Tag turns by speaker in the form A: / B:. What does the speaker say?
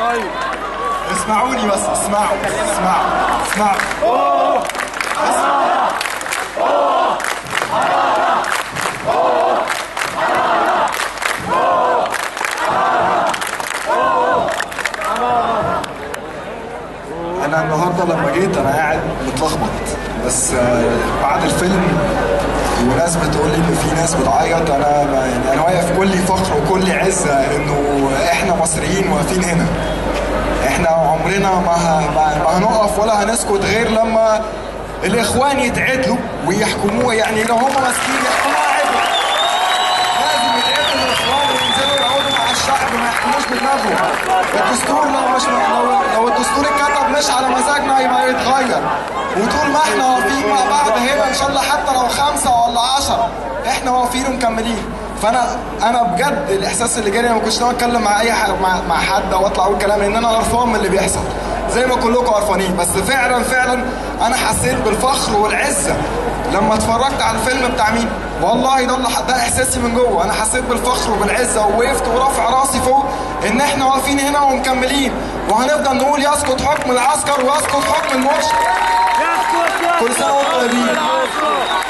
A: طيب
B: اسمعوني بس اسمعوا اسمعوا اسمعوا انا النهارده لما جيت انا قاعد متلخبط بس آه، بعد الفيلم وناس بتقول لي ان في ناس بتعيط انا ما- يعني انا واقف كل فخر وكل عزه انه احنا مصريين واقفين هنا احنا عمرنا ما ه- ما ما هنقف ولا هنسكت غير لما الاخوان يتعدلوا ويحكموه يعني لو هم ماسكين يحكموها عدل لازم يتعدلوا الاخوان وينزلوا يقعدوا مع الشعب ما يحكموش بدماغهم الدستور لو مش لو لو الدستور اتكتب مش على مزاجنا يبقى يتغير وطول ما احنا واقفين مع بعض هنا ان شاء الله حتى لو خمسه ولا عشرة احنا واقفين ومكملين فانا انا بجد الاحساس اللي جالي أنا ما كنتش ناوي اتكلم مع اي حد مع, مع حد او اطلع اقول كلام لان انا قرفان من اللي بيحصل زي ما كلكم قرفانين بس فعلا فعلا انا حسيت بالفخر والعزه لما اتفرجت على الفيلم بتاع مين والله ده اللي ده احساسي من جوه انا حسيت بالفخر وبالعزه ووقفت ورافع راسي فوق ان احنا واقفين هنا ومكملين وهنفضل نقول يسقط حكم العسكر ويسقط حكم المرشد
A: يسكت يسكت
B: كل سنه وانتم طيبين